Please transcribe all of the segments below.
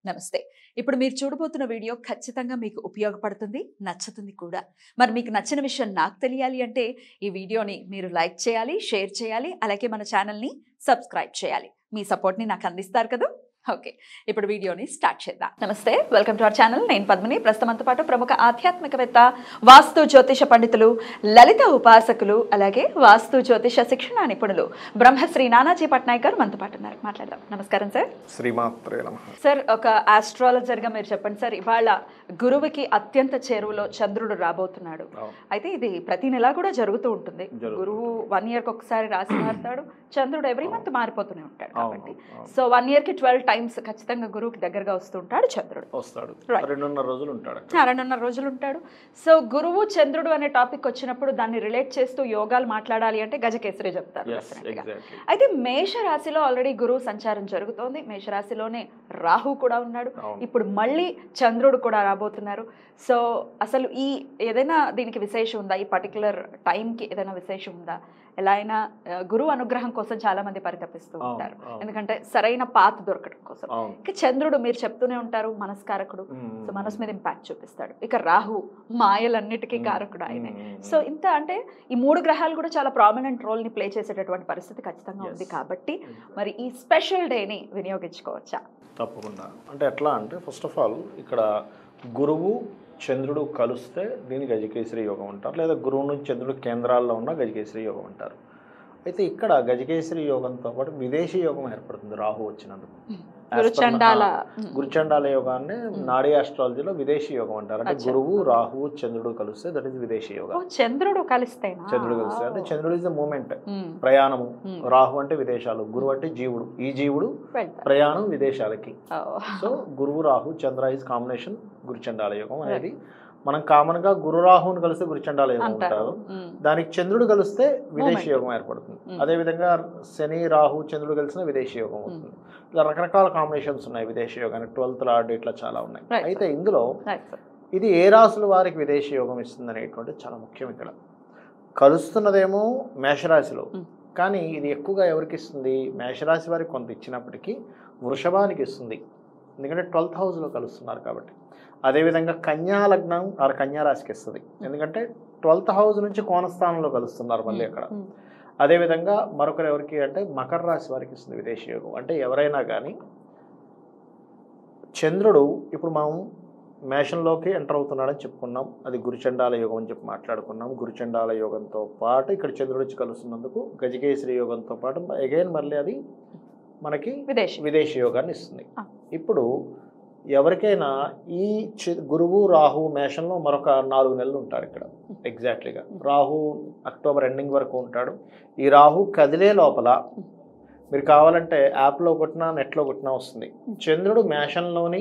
నమస్తే ఇప్పుడు మీరు చూడబోతున్న వీడియో ఖచ్చితంగా మీకు ఉపయోగపడుతుంది నచ్చుతుంది కూడా మరి మీకు నచ్చిన విషయం నాకు తెలియాలి అంటే ఈ వీడియోని మీరు లైక్ చేయాలి షేర్ చేయాలి అలాగే మన ఛానల్ని సబ్స్క్రైబ్ చేయాలి మీ సపోర్ట్ని నాకు అందిస్తారు కదా ఓకే ఇప్పుడు వీడియోని స్టార్ట్ చేద్దాం నమస్తే వెల్కమ్ టు అవర్ ఛానల్ నేను పద్మిని ప్రస్తుతంతో పాటు ప్రముఖ ఆధ్యాత్మికవేత్త వాస్తు జ్యోతిష పండితులు లలిత ఉపాసకులు అలాగే వాస్తు జ్యోతిష శిక్షణ నిపుణులు బ్రహ్మశ్రీ నానాజీ పట్నాయక్ గారు మనతో పాటు ఉన్నారు మాట్లాడదాం నమస్కారం సార్ శ్రీమాత్రే నమ సార్ ఒక ఆస్ట్రాలజర్గా మీరు చెప్పండి సార్ ఇవాళ గురువుకి అత్యంత చేరువలో చంద్రుడు రాబోతున్నాడు అయితే ఇది ప్రతి నెల కూడా జరుగుతూ ఉంటుంది జరుగుతుంది. గురువు వన్ ఇయర్కి ఒకసారి రాసి మారుతాడు చంద్రుడు ఎవ్రీ మంత్ మారిపోతూనే ఉంటాడు కాబట్టి అవును సో వన్ ఇయర్కి ట్వెల్వ్ టైమ్స్ ఖచ్చితంగా గురువుకి దగ్గరగా వస్తూ ఉంటాడు చంద్రుడు వస్తాడు Right. రెండున్నర రోజులు ఉంటాడు అక్కడ. ఆ రెండున్నర రోజులు ఉంటాడు సో గురువు చంద్రుడు అనే టాపిక్ వచ్చినప్పుడు దాన్ని రిలేట్ చేస్తూ యోగాలు మాట్లాడాలి అంటే గజకేసరి చెప్తారు Yes, definitely గా. exactly. అయితే మేష రాశిలో ఆల్రెడీ గురువు సంచారం జరుగుతోంది మేషరాశిలోనే రాహు కూడా ఉన్నాడు అవును. ఇప్పుడు మళ్ళీ చంద్రుడు కూడా రాబోతున్నారు సో అసలు ఈ ఏదైనా దీనికి విశేషం ఉందా ఈ పర్టికులర్ టైంకి ఏదైనా విశేషం ఉందా ఎలా అయినా ఆ, గురువు అనుగ్రహం కోసం చాలా మంది పరితపిస్తూ అవును, ఉంటారు అవును. ఎందుకంటే సరైన పాత్ దొరకడం కోసం అవును ఇక చంద్రుడు మీరు చెప్తూనే ఉంటారు మనస్కారకుడు మ్మ్. సో మనసు మీద ఇంపాక్ట్ చూపిస్తాడు ఇక రాహు మాయలన్నిటికీ మ్మ్. కారకుడు ఆయనే మ్మ్. సో ఇంత అంటే ఈ మూడు గ్రహాలు కూడా చాలా ప్రామినెంట్ రోల్ ని ప్లే చేసేటటువంటి పరిస్థితి ఖచ్చితంగా ఉంది Yes. కాబట్టి మరి ఈ స్పెషల్ డేని వినియోగించుకోవచ్చా తప్పకుండా అంటే ఎట్లా అంటే ఫస్ట్ ఆఫ్ ఆల్ ఇక్కడ గురువు చంద్రుడు కలిస్తే దీన్ని గజకేసరి యోగం అంటారు లేదా గురువు నుంచి చంద్రుడు కేంద్రాల్లో ఉన్న గజకేసరి యోగం అంటారు అయితే ఇక్కడ గజకేసరి యోగంతో పాటు విదేశీ యోగం ఏర్పడుతుంది రాహు వచ్చినందుకు As per గురుచండాల నా- గురుచండాల యోగాన్ని నాడీ ఆస్ట్రాలజీలో విదేశీ యోగం అంటారు అంటే అచ్చా. గురువు రాహువు చంద్రుడు కలిస్తే దట్ ఈస్ విదేశీ ఓ, యోగం చంద్రుడు కలిస్తేనా చంద్రుడు కలిస్తే అంటే చంద్రుడు ఇస్ ద మూమెంట్ మ్మ్. ప్రయాణము మ్మ్. రాహు అంటే విదేశాలు గురువు అంటే జీవుడు ఈ జీవుడు వెళ్తారు. ప్రయాణం విదేశాలకి ఓ. సో గురువు రాహు చంద్ర ఇస్ కాంబినేషన్ గురుచండాల యోగం అనేది మనం కామన్ గా గురు రాహుని కలిస్తే గురుచండాల యోగం అంటారు అంటారు మ్మ్. దానికి చంద్రుడు కలిస్తే విదేశీ Moment. యోగం ఏర్పడుతుంది మ్మ్. అదే విధంగా శని రాహు చంద్రుడు కలిసిన విదేశీ యోగం అవుతుంది ఇలా రకరకాల కాంబినేషన్స్ ఉన్నాయి విదేశీ యోగానికి ట్వెల్త్ లార్డ్ ఇట్లా చాలా ఉన్నాయి Right. అయితే ఇందులో Right, sir. ఇది ఏ రాశుల వారికి విదేశీ యోగం ఇస్తుంది అనేటువంటి చాలా ముఖ్యం ఇక్కడ కలుస్తున్నదేమో మేషరాశిలో Mm. కానీ ఇది ఎక్కువగా ఎవరికి ఇస్తుంది మేషరాశి వారికి కొంత ఇచ్చినప్పటికీ వృషభానికి ఇస్తుంది ఎందుకంటే ట్వెల్త్ హౌస్లో కలుస్తున్నారు కాబట్టి అదేవిధంగా కన్యా లగ్నం ఆర్ కన్యా రాశికి ఇస్తుంది ఎందుకంటే ట్వెల్త్ హౌస్ నుంచి కోనస్థానంలో కలుస్తున్నారు మళ్ళీ అక్కడ మ్మ్. అదేవిధంగా మరొకరు ఎవరికి అంటే మకర రాశి వారికి ఇస్తుంది విదేశీ యోగం అంటే ఎవరైనా కానీ చంద్రుడు ఇప్పుడు మనం మేషంలోకి ఎంటర్ అవుతున్నాడని చెప్పుకున్నాం అది గురుచండాల యోగం అని చెప్పి మాట్లాడుకున్నాం గురుచండాల యోగంతో పాటు ఇక్కడ చంద్రుడు వచ్చి కలుస్తున్నందుకు గజకేశ్వరి యోగంతో పాటు అగైన్ మళ్ళీ అది మనకి విదేశీ విదేశీ యోగాన్ని ఇస్తుంది ఆ. ఇప్పుడు ఎవరికైనా ఈ చి- గురువు రాహు మేషంలో మరొక నాలుగు నెలలు ఉంటారు ఇక్కడ ఎగ్జాక్ట్లీగా రాహు అక్టోబర్ ఎండింగ్ వరకు ఉంటాడు ఈ రాహు కదిలే లోపల మీరు కావాలంటే యాప్లో కొట్టినా నెట్లో కొట్టినా వస్తుంది చంద్రుడు మేషంలోని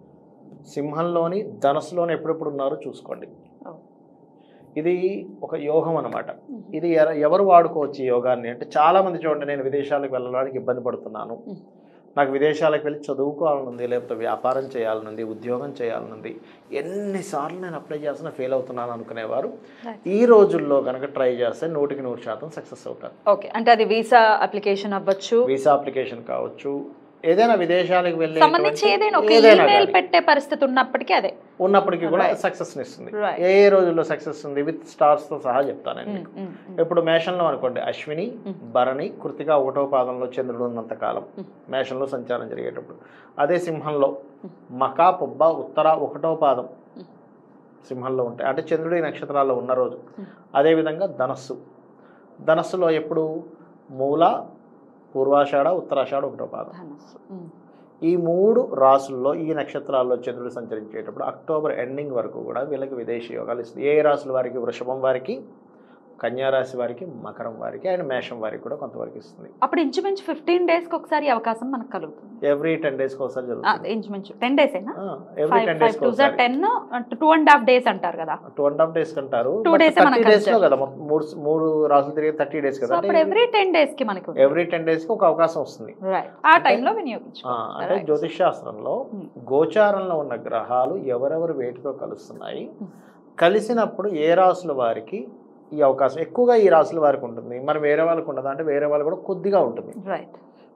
సింహంలోని ధనస్సులోని ఎప్పుడెప్పుడు ఉన్నారో చూసుకోండి ఓ. ఇది ఒక యోగం అన్నమాట ఇది ఎర- ఎవరు వాడుకోవచ్చు ఈ యోగాన్ని అంటే చాలా మంది చూడండి నేను విదేశాలకు వెళ్ళడానికి ఇబ్బంది పడుతున్నాను Mm. నాకు విదేశాలకు వెళ్ళి చదువుకోవాలనుంది లేకపోతే వ్యాపారం చేయాలనుంది ఉద్యోగం చేయాలనుంది ఎన్నిసార్లు నేను అప్లై చేస్తున్నా ఫెయిల్ అవుతున్నాను అనుకునేవారు Right. ఈ రోజుల్లో కనుక ట్రై చేస్తే నూటికి నూరు శాతం సక్సెస్ అవుతారు ఓకే అంటే అది వీసా అప్లికేషన్ అవ్వచ్చు వీసా అప్లికేషన్ కావచ్చు ఏదైనా విదేశాలకు వెళ్ళే సంబంధించి ఏదైనా ఒక ఏదైనా ఈమెయిల్ కానీ. పెట్టే పరిస్థితి ఉన్నప్పటికీ అదే ఉన్నప్పటికీ కూడా Right. సక్సెస్ ఇస్తుంది Right. ఏ ఏ రోజుల్లో సక్సెస్ ఉంది విత్ స్టార్స్ తో సహా చెప్తాను నేను మీకు. మ్మ్, మ్మ్, ఇప్పుడు మేషంలో అనుకోండి అశ్విని Mm. భరణి కృతిక ఒకటో పాదంలో చంద్రుడు ఉన్నంత కాలం Mm. మేషంలో సంచారం జరిగేటప్పుడు అదే సింహంలో Mm. మకా పుబ్బ ఉత్తర ఒకటో పాదం Mm. సింహంలో ఉంటాయి అంటే చంద్రుడు ఈ నక్షత్రాల్లో ఉన్న రోజు Mm. అదేవిధంగా ధనస్సు ధనస్సులో ఎప్పుడు మూల పూర్వాషాఢ ఉత్తరాషాఢ ఒకటో పాదం ధనస్సు. మ్మ్. ఈ మూడు రాసుల్లో ఈ నక్షత్రాల్లో చంద్రుడు సంచరించేటప్పుడు అక్టోబర్ ఎండింగ్ వరకు కూడా వీళ్ళకి విదేశీ యోగాలు ఇస్తుంది ఏ రాశుల వారికి వృషభం వారికి కన్యా రాశి వారికి మకరం వారికి అండ్ మేషం వారికి కూడా కొంతవరకు ఇస్తుంది అప్పుడు ఇంచుమించు ఫిఫ్టీన్ డేస్ కి ఒకసారి ఈ అవకాశం మనకు కలుగుతుంది ఎవ్రీ టెన్ డేస్కి ఒకసారి ఆ, జరుగుతుంది ఇంచుమించు టెన్ డేస్ అయినా ఎవ్రీ ఫైవ్ టెన్ ఫైవ్ డేస్కి టూ ఒకసారి ten two and half days అంటారు కదా టూ అండ్ హాఫ్ డేస్ అంటారు Two days ఏ మనకు థర్టీ డేస్ లో consider కదా మొత్తం మూడు మూడు రాసులు తిరిగి థర్టీ డేస్ సో కదా అప్పుడు ఎవ్రీ టెన్ డేస్ కి మనకు ఎవ్రీ టెన్ డేస్ కి ఒక అవకాశం వస్తుంది రైట్ ఆ అంటే- టైంలో ఆ, వినియోగించుకోవాలి అంటే Right. జ్యోతిష్ శాస్త్రంలో Hmm. గోచారంలో ఉన్న గ్రహాలు ఎవరెవరు వేటితో కలుస్తున్నాయి Hmm. కలిసినప్పుడు ఏ రాసుల వారికి ఈ అవకాశం ఎక్కువగా ఈ రాసుల వారికి ఉంటుంది మరి వేరే వాళ్ళకి ఉండదు అంటే వేరే వాళ్ళు కూడా కొద్దిగా ఉంటుంది రైట్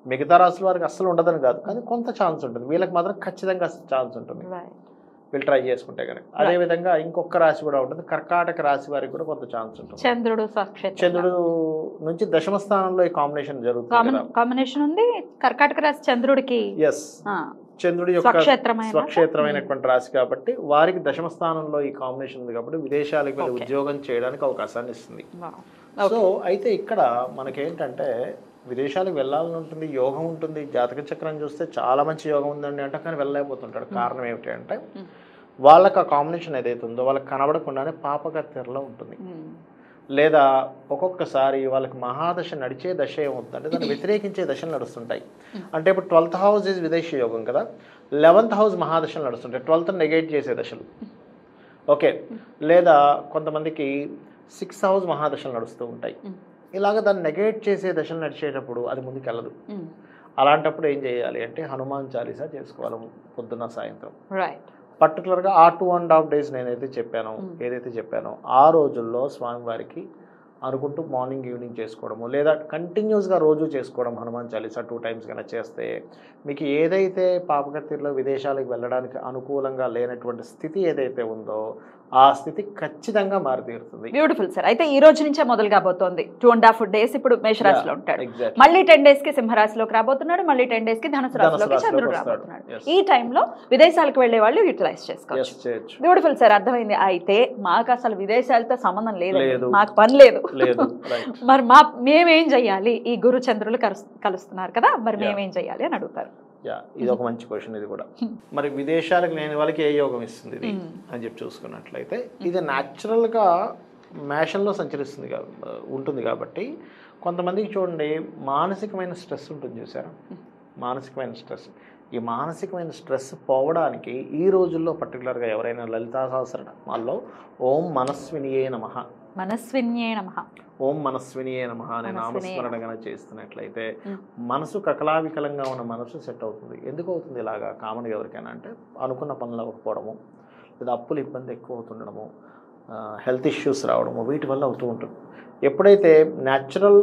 మిగతా రాశుల వారికి అస్సలు ఉండదని కాదు కానీ కొంత ఛాన్స్ ఉంటుంది వీళ్ళకి మాత్రం ఖచ్చితంగా ఛాన్స్ ఉంటుంది రైట్ వీళ్ళు ట్రై చేసుకుంటే కనుక అదే విధంగా ఇంకొక రాశి కూడా ఉంటుంది కర్కాటక రాశి వారికి కూడా కొంత ఛాన్స్ ఉంటుంది చంద్రుడు స్వక్షేత్రం చంద్రుడు నుంచి దశమ స్థానంలో ఈ కాంబినేషన్ జరుగుతుంది కామన్ కదా కాంబినేషన్ ఉంది కర్కాటక రాశి చంద్రుడికి ఎస్ ఆ, చంద్రుడి యొక్క స్వక్షేత్రమైన స్వక్షేత్రమైనటువంటి రాశి కాబట్టి వారికి దశమ స్థానంలో ఈ కాంబినేషన్ ఉంది కాబట్టి విదేశాలకు వెళ్ళి Okay. ఉద్యోగం చేయడానికి అవకాశాన్ని ఇస్తుంది Wow. సో అయితే ఇక్కడ మనకేంటంటే విదేశాలకు వెళ్ళాలని ఉంటుంది యోగం ఉంటుంది జాతక చక్రం చూస్తే చాలా మంచి యోగం ఉందండి అంటే కానీ వెళ్ళలేకపోతుంటాడు కారణం ఏమిటి అంటే Hmm. వాళ్ళకి ఆ కాంబినేషన్ ఏదైతే ఉందో వాళ్ళకి కనబడకుండానే పాపకత్తెరలో ఉంటుంది ఉమ్, లేదా ఒక్కొక్కసారి వాళ్ళకి మహాదశ నడిచే దశ ఏమవుతుందంటే దాన్ని వ్యతిరేకించే దశలు నడుస్తుంటాయి అంటే ఇప్పుడు ట్వెల్త్ హౌస్ ఇస్ విదేశీ యోగం కదా లెవెంత్ హౌస్ మహాదశలు నడుస్తుంటాయి ట్వెల్త్ నెగేట్ చేసే దశలు ఓకే లేదా కొంతమందికి సిక్స్త్ హౌస్ మహాదశలు నడుస్తూ ఉంటాయి ఉమ్, ఇలాగ దాన్ని నెగేట్ చేసే దశలు నడిచేటప్పుడు అది ముందుకెళ్ళదు ఉమ్, అలాంటప్పుడు ఏం చేయాలి అంటే హనుమాన్ చాలీసా చేసుకోవాలి పొద్దున్న సాయంత్రం రైట్ పర్టికులర్గా ఆ టూ అండ్ హాఫ్ డేస్ నేనైతే చెప్పానో Mm. ఏదైతే చెప్పానో ఆ రోజుల్లో స్వామివారికి అనుకుంటూ మార్నింగ్ ఈవినింగ్ చేసుకోవడము లేదా కంటిన్యూస్గా రోజు చేసుకోవడం హనుమాన్ చాలీసా టూ టైమ్స్ కన్నా చేస్తే మీకు ఏదైతే పాపకత్తిలో విదేశాలకు వెళ్ళడానికి అనుకూలంగా లేనటువంటి స్థితి ఏదైతే ఉందో ఆ స్థితి ఖచ్చితంగా మారితీరుతుంది బ్యూటిఫుల్ సార్ అయితే ఈ రోజు నుంచే మొదలు కాబోతోంది టూ అండ్ హాఫ్ డేస్ ఇప్పుడు మేషరాశిలో ఉంటాడు ఎగ్జాక్ట్ మళ్ళీ టెన్ డేస్ కి సింహరాశిలోకి రాబోతున్నాడు మళ్ళీ టెన్ డేస్ కి ధనుసు ధనుసు రాశిలోకి రాశిలోకి చంద్రుడు వస్తాడు. రాబోతున్నాడు Yes. ఈ టైంలో విదేశాలకు వెళ్లే వాళ్ళు యూటిలైజ్ చేసుకోవచ్చు ఎస్ చేయొచ్చు బ్యూటిఫుల్ సార్ అర్థమైంది అయితే మాకు అసలు విదేశాలతో సంబంధం లేదు లేదు. మాకు పని లేదు లేదు రైట్ మరి మా మేమేం చెయ్యాలి ఈ గురు చంద్రులు కలుస్- కలుస్తున్నారు కదా మరి Yeah. మేమేం చెయ్యాలి అని అడుగుతారు యా ఇది ఒక మంచి క్వశ్చన్ ఇది కూడా మరి విదేశాలకు లేని వాళ్ళకి ఏ యోగం ఇస్తుంది ఇది Hmm. అని చెప్పి చూసుకున్నట్లయితే ఇది న్యాచురల్గా మేషంలో సంచరిస్తుంది కా- ఉంటుంది కాబట్టి కొంతమందికి చూడండి మానసికమైన స్ట్రెస్ ఉంటుంది చూసారా మానసికమైన స్ట్రెస్ ఈ మానసికమైన స్ట్రెస్ పోవడానికి ఈ రోజుల్లో పర్టికులర్గా ఎవరైనా లలితా సహస్రనామాల్లో ఓం మనస్వినియే నమ మనస్విన్యే నమ ఓం మనస్వినియే నమ అనే మనస్వినియే నామస్మరణ గన చేస్తున్నట్లయితే Hmm. మనసు కకలావికలంగా ఉన్న మనసు సెట్ అవుతుంది ఎందుకు అవుతుంది ఇలాగా కామన్గా ఎవరికైనా అంటే అనుకున్న పనులు అవ్వకపోవడము లేదా అప్పులు ఇబ్బంది ఎక్కువ అవుతుండడము హెల్త్ ఇష్యూస్ రావడము వీటి వల్ల అవుతూ ఉంటుంది ఎప్పుడైతే న్యాచురల్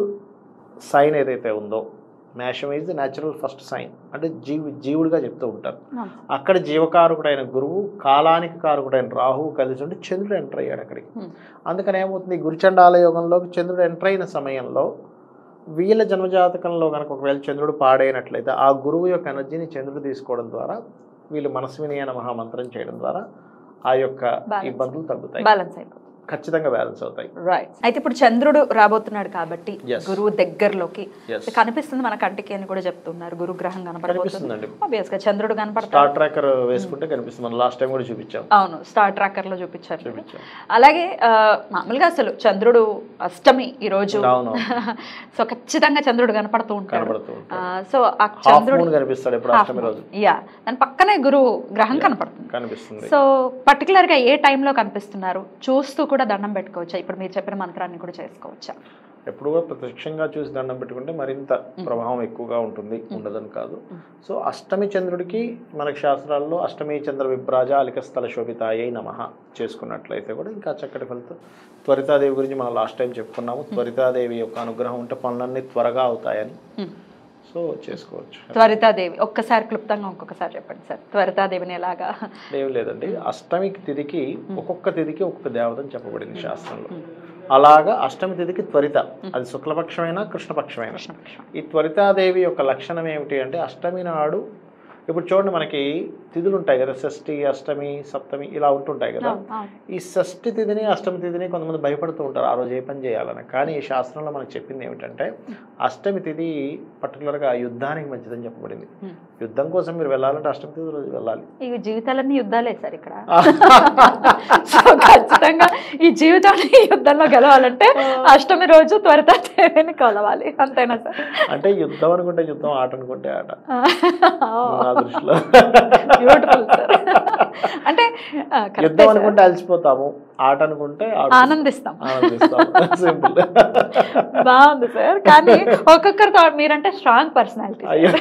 సైన్ ఏదైతే ఉందో మేషం is the natural first sign అంటే జీవి జీవుడిగా చెప్తూ ఉంటారు అక్కడ జీవకారకుడైన గురువు కాలానికి కారకుడైన రాహువు కలిసి ఉండి చంద్రుడు ఎంటర్ అయ్యాడు అక్కడికి Hmm. అందుకని ఏమవుతుంది గురుచండాల యోగంలోకి చంద్రుడు ఎంటర్ అయిన సమయంలో వీళ్ళ జన్మజాతకంలో కనుక ఒకవేళ చంద్రుడు పాడైనట్లయితే ఆ గురువు యొక్క ఎనర్జీని చంద్రుడు తీసుకోవడం ద్వారా వీళ్ళు మనస్విని అనే మహామంత్రం చేయడం ద్వారా ఆ యొక్క Balance. ఇబ్బందులు తగ్గుతాయి బ్యాలెన్స్ అయిపోతుంది ఖచ్చితంగా బ్యాలెన్స్ అవుతాయి రైట్ అయితే ఇప్పుడు చంద్రుడు రాబోతున్నాడు కాబట్టి Yes. గురువు దగ్గరలోకి Yes. కనిపిస్తుంది మన కంటికి అని కూడా చెప్తున్నారు గురు గ్రహం కనపడబోతుంది కనిపిస్తుందండి ఆబ్వియస్ గా చంద్రుడు కనపడతాడు స్టార్ ట్రాకర్ వేసుకుంటే కనిపిస్తుంది మనం లాస్ట్ టైం కూడా చూపించాం అవును స్టార్ ట్రాకర్ లో చూపించారు చూపించాం అలాగే ఆ, మామూలుగా అసలు చంద్రుడు అష్టమి ఈ రోజు అవును సో ఖచ్చితంగా చంద్రుడు కనపడుతూ ఉంటాడు కనబడుతూ ఆ, ఉంటాయి సో ఆ హాఫ్ చంద్రుడు మూన్ కనిపిస్తాడు ఎప్పుడు half అష్టమి moon. రోజు యా దాని పక్కనే గురువు గ్రహం కనపడుతుంది కనిపిస్తుంది సో పర్టికులర్ గా ఏ టైంలో కనిపిస్తున్నారు చూస్తూ కూడా దండం పెట్టుకోవచ్చా ఇప్పుడు మీరు చెప్పిన మంత్రాన్ని కూడా చేసుకోవచ్చా ఎప్పుడు కూడా ప్రత్యక్షంగా చూసి దండం పెట్టుకుంటే మరింత ప్రభావం ఎక్కువగా ఉంటుంది ఉండదని కాదు సో అష్టమి చంద్రుడికి మనకి శాస్త్రాల్లో అష్టమి చంద్ర విభ్రాజ అలిక స్థల శోభితాయై నమ చేసుకున్నట్లయితే కూడా ఇంకా చక్కటి ఫలితం త్వరితాదేవి గురించి మనం లాస్ట్ టైం చెప్పుకున్నాము త్వరితాదేవి యొక్క అనుగ్రహం ఉంటే పనులన్నీ త్వరగా అవుతాయని Hmm. సో చేసుకోవచ్చు త్వరితాదేవి ఒక్కసారి క్లుప్తంగా ఇంకొకసారి చెప్పండి సార్ త్వరితాదేవిని ఎలాగా ఏం లేదండి అష్టమి తిథికి ఒక్కొక్క తిథికి ఒక్కొక్క దేవతని చెప్పబడింది శాస్త్రంలో అలాగా అష్టమి తిథికి త్వరిత అది శుక్లపక్షమైనా కృష్ణపక్షమైనా కృష్ణపక్షం ఈ త్వరితాదేవి యొక్క లక్షణం ఏమిటి అంటే అష్టమి నాడు ఇప్పుడు చూడండి మనకి తిథులు ఉంటాయి కదా షష్ఠి అష్టమి సప్తమి ఇలా ఉంటుంటాయి కదా అవును, అవును. ఈ షష్ఠి తిథిని అష్టమి తిథిని కొంతమంది భయపడుతూ ఉంటారు ఆ రోజు ఏ పని చేయాలని కానీ ఈ శాస్త్రంలో మనకు చెప్పింది ఏమిటంటే అష్టమి తిథి పర్టికులర్గా యుద్ధానికి మంచిదని చెప్పబడింది Hmm. యుద్ధం కోసం మీరు వెళ్ళాలంటే అష్టమి తిథి రోజు వెళ్ళాలి ఈ జీవితాలన్నీ యుద్ధాలే సార్ ఇక్కడ సో ఖచ్చితంగా ఈ జీవితాన్ని ఈ యుద్ధంలో గెలవాలంటే అష్టమి రోజు త్వరితాదేవిని కొలవాలి అంతేనా సార్ అంటే యుద్ధం అనుకుంటే యుద్ధం ఆట అనుకుంటే ఆట నా దృష్టిలో బ్యూటిఫుల్ సార్ అంటే ఆ, correct యుద్ధం సార్. అనుకుంటే అలసిపోతాము ఆట అనుకుంటే ఆడుకుంటాం. ఆనందిస్తాం ఆనందిస్తాం సింపుల్ బాగుంది సార్ కానీ ఒక్కొక్కరితో మీరంటే స్ట్రాంగ్ పర్సనాలిటీ అయ్యో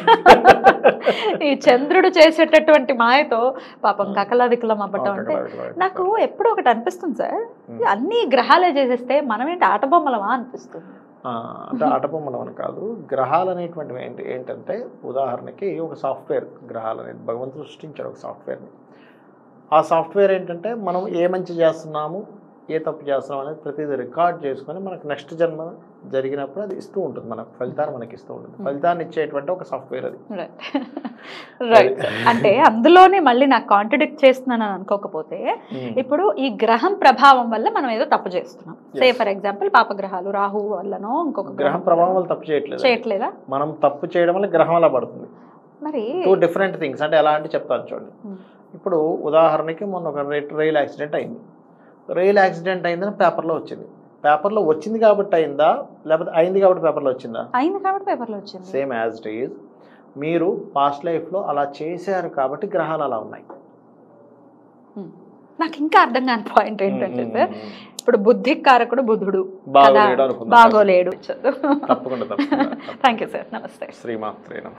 ఈ చంద్రుడు చేసేటటువంటి మాయతో పాపం కకల వికలం అవ్వటం అంటే నాకు ఎప్పుడు ఒకటి అనిపిస్తుంది సార్ Hmm. అన్ని గ్రహాలే చేసేస్తే మనం ఏంటి ఆట బొమ్మలమా అనిపిస్తుంది ఆ, అంటే ఆటపొమ్మడం అని కాదు గ్రహాలు అనేటువంటివి ఏంటి ఏంటంటే ఉదాహరణకి ఒక సాఫ్ట్వేర్ గ్రహాలు అనేది భగవంతుడు సృష్టించాడు ఒక సాఫ్ట్వేర్ని ఆ సాఫ్ట్వేర్ ఏంటంటే మనం ఏ మంచి చేస్తున్నాము ఏ తప్పు చేస్తున్నాం అనేది ప్రతిదీ రికార్డ్ చేసుకొని మనకు నెక్స్ట్ జన్మ జరిగినప్పుడు అది ఇస్తూ ఉంటుంది మనకు ఫలితాన్ని మనకి ఇస్తూ ఉంటుంది ఫలితాన్ని ఇచ్చేటువంటి ఒక సాఫ్ట్వేర్ అది రైట్ రైట్ అంటే అందులోనే మళ్ళీ నాకు కాంట్రడిక్ట్ చేస్తున్నాను అని అనుకోకపోతే ఇప్పుడు ఈ గ్రహం ప్రభావం వల్ల మనం ఏదో తప్పు చేస్తున్నాం సే Yes. ఫర్ ఎగ్జాంపుల్ పాపగ్రహాలు రాహు వల్లనో ఇంకొక గ్రహం ప్రభావం వల్ల తప్పు చేయట్లేదు చేయట్లేదా మనం తప్పు చేయడం వల్ల గ్రహం అలా పడుతుంది మరి టూ డిఫరెంట్ థింగ్స్ అంటే ఎలా అంటే చెప్తాను చూడండి Hmm. ఇప్పుడు ఉదాహరణకి మొన్న ఒక రైట్ రైల్ యాక్సిడెంట్ అయింది రైల్ యాక్సిడెంట్ అయిందని పేపర్లో వచ్చింది పేపర్లో వచ్చింది కాబట్టి అయిందా లేకపోతే అయింది కాబట్టి పేపర్లో వచ్చిందా అయింది కాబట్టి పేపర్లో వచ్చింది సేమ్ యాజ్ ఇట్ ఈజ్ మీరు పాస్ట్ లైఫ్లో అలా చేశారు కాబట్టి గ్రహాలు అలా ఉన్నాయి Hmm. నాకు ఇంకా అర్థం కాని పాయింట్ ఏంటంటే సార్ ఇప్పుడు బుద్ధి కారకుడు బుధుడు కదా బాగోలేడు అనుకుందాం బాగోలేడు తప్పకుండా తప్పకుండా థ్యాంక్ యూ సార్ నమస్తే శ్రీమాత్రేనం